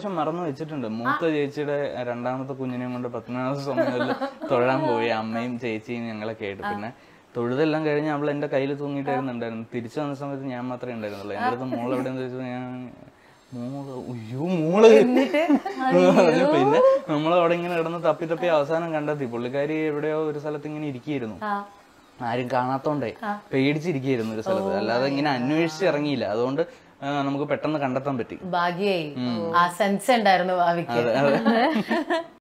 പക്ഷെ മറന്നു വെച്ചിട്ടുണ്ട് മൂത്ത ചേച്ചിയുടെ രണ്ടാമത്തെ കുഞ്ഞിനെയും കൊണ്ട് പത്മനാഭ സ്വാമികളിൽ തൊഴാൻ പോയി അമ്മയും ചേച്ചിയും ഞങ്ങളൊക്കെ ആയിട്ട് പിന്നെ തൊഴുതെല്ലാം കഴിഞ്ഞ് അവൾ എന്റെ കയ്യിൽ തൂങ്ങിയിട്ടായിരുന്നുണ്ടായിരുന്നു തിരിച്ചു വന്ന സമയത്ത് ഞാൻ മാത്രമേ ഉണ്ടായിരുന്നുള്ളൂ എന്റെ അടുത്ത് മോൾ എവിടെയെന്ന് ചോദിച്ചത് ഞാൻ മോള് അയ്യോ മോള് അതിന് പിന്നെ നമ്മൾ അവിടെ ഇങ്ങനെ കിടന്ന് തപ്പി തപ്പി അവസാനം കണ്ടെത്തി പുള്ളിക്കാരി എവിടെയോ ഒരു സ്ഥലത്ത് ഇങ്ങനെ ഇരിക്കുകയായിരുന്നു ആരും കാണാത്തോണ്ടേ പേടിച്ചിരിക്കുകയായിരുന്നു ഒരു സ്ഥലത്ത് അല്ലാതെ ഇങ്ങനെ അന്വേഷിച്ച് ഇറങ്ങിയില്ല അതുകൊണ്ട് ആ, നമുക്ക് പെട്ടെന്ന് കണ്ടെത്താൻ പറ്റി ഭാഗ്യായി ആ സെൻസ് ഉണ്ടായിരുന്നു ഭാവിക്ക്